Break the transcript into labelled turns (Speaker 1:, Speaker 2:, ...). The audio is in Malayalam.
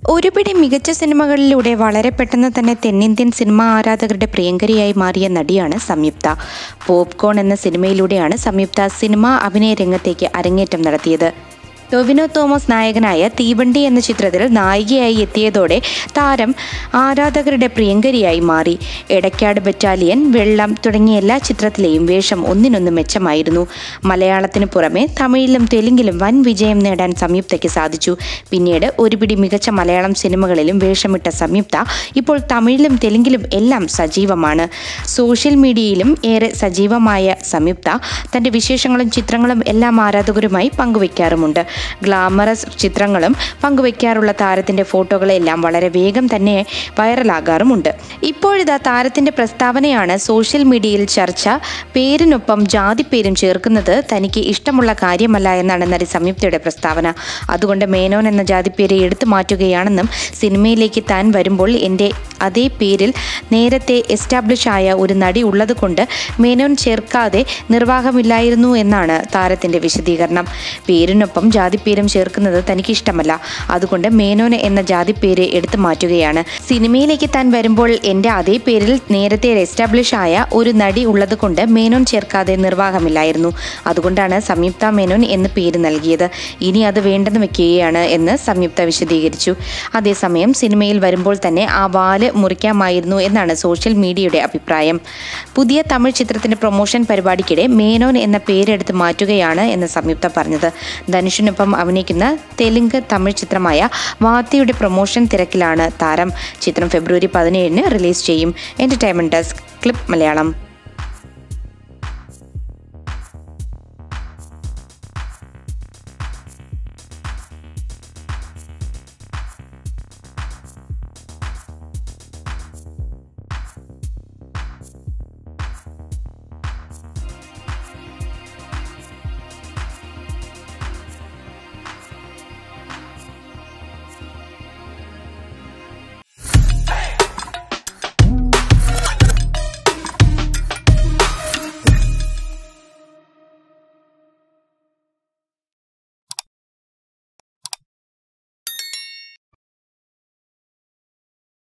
Speaker 1: ഒരുപിടി മികച്ച സിനിമകളിലൂടെ വളരെ പെട്ടെന്ന് തന്നെ തെന്നിന്ത്യൻ സിനിമാ ആരാധകരുടെ പ്രിയങ്കരിയായി മാറിയ നടിയാണ് സംയുക്ത പോപ്കോൺ എന്ന സിനിമയിലൂടെയാണ് സംയുക്ത സിനിമാ അഭിനയ രംഗത്തേക്ക് അരങ്ങേറ്റം നടത്തിയത് ടൊവിനോ തോമസ് നായകനായ തീവണ്ടി എന്ന ചിത്രത്തിൽ നായികയായി എത്തിയതോടെ താരം ആരാധകരുടെ പ്രിയങ്കരിയായി മാറി എടക്കാട് ബറ്റാലിയൻ വെള്ളം തുടങ്ങിയ എല്ലാ ചിത്രത്തിലെയും വേഷം ഒന്നിനൊന്ന് മെച്ചമായിരുന്നു മലയാളത്തിന് പുറമെ തമിഴിലും തെലുങ്കിലും വൻ വിജയം നേടാൻ സംയുക്തയ്ക്ക് സാധിച്ചു പിന്നീട് ഒരുപിടി മികച്ച മലയാളം സിനിമകളിലും വേഷമിട്ട സംയുക്ത ഇപ്പോൾ തമിഴിലും തെലുങ്കിലും എല്ലാം സജീവമാണ് സോഷ്യൽ മീഡിയയിലും ഏറെ സജീവമായ സംയുക്ത തൻ്റെ വിശേഷങ്ങളും ചിത്രങ്ങളും എല്ലാം ആരാധകരുമായി പങ്കുവയ്ക്കാറുമുണ്ട് ഗ്ലാമറസ് ചിത്രങ്ങളും പങ്കുവയ്ക്കാറുള്ള താരത്തിൻ്റെ ഫോട്ടോകളെല്ലാം വളരെ വേഗം തന്നെ വൈറലാകാറുമുണ്ട് ഇപ്പോഴിതാ താരത്തിൻ്റെ പ്രസ്താവനയാണ് സോഷ്യൽ മീഡിയയിൽ ചർച്ച പേരിനൊപ്പം ജാതിപ്പേരും ചേർക്കുന്നത് തനിക്ക് ഇഷ്ടമുള്ള കാര്യമല്ല എന്നാണ് നടി സംയുക്തയുടെ പ്രസ്താവന അതുകൊണ്ട് മേനോൻ എന്ന ജാതിപ്പേര് എടുത്തു മാറ്റുകയാണെന്നും സിനിമയിലേക്ക് താൻ വരുമ്പോൾ എൻ്റെ അതേ പേരിൽ നേരത്തെ എസ്റ്റാബ്ലിഷ് ആയ ഒരു നടി ഉള്ളതുകൊണ്ട് മേനോൻ ചേർക്കാതെ നിർവാഹമില്ലായിരുന്നു എന്നാണ് താരത്തിൻ്റെ വിശദീകരണം പേരിനൊപ്പം ജാതിപ്പേരും ചേർക്കുന്നത് തനിക്ക് ഇഷ്ടമല്ല അതുകൊണ്ട് മേനോൻ എന്ന ജാതിപ്പേര് എടുത്തു മാറ്റുകയാണ് സിനിമയിലേക്ക് താൻ വരുമ്പോൾ എൻ്റെ അതേ പേരിൽ നേരത്തെ എസ്റ്റാബ്ലിഷ് ആയ ഒരു നടി ഉള്ളതുകൊണ്ട് മേനോൻ ചേർക്കാതെ നിർവാഹമില്ലായിരുന്നു അതുകൊണ്ടാണ് സംയുക്ത മേനോൻ എന്ന് പേര് നൽകിയത് ഇനി അത് വേണ്ടെന്ന് വെക്കുകയാണ് എന്ന് സംയുക്ത വിശദീകരിച്ചു അതേസമയം സിനിമയിൽ വരുമ്പോൾ തന്നെ ആ വാല് മുറിക്കാമായിരുന്നു എന്നാണ് സോഷ്യൽ മീഡിയയുടെ അഭിപ്രായം പുതിയ തമിഴ് ചിത്രത്തിന്റെ പ്രൊമോഷൻ പരിപാടിക്കിടെ മേനോൻ എന്ന പേരെടുത്ത് മാറ്റുകയാണ് എന്ന് സംയുക്ത പറഞ്ഞത് ധനുഷിനൊപ്പം അഭിനയിക്കുന്ന തെലുങ്ക് തമിഴ് ചിത്രമായ വാത്തിയുടെ പ്രൊമോഷൻ തിരക്കിലാണ് താരം ചിത്രം ഫെബ്രുവരി പതിനേഴിന് റിലീസ് ചെയ്യും എന്റർടൈൻമെന്റ് ഡെസ്ക് ക്ലിപ്പ് മലയാളം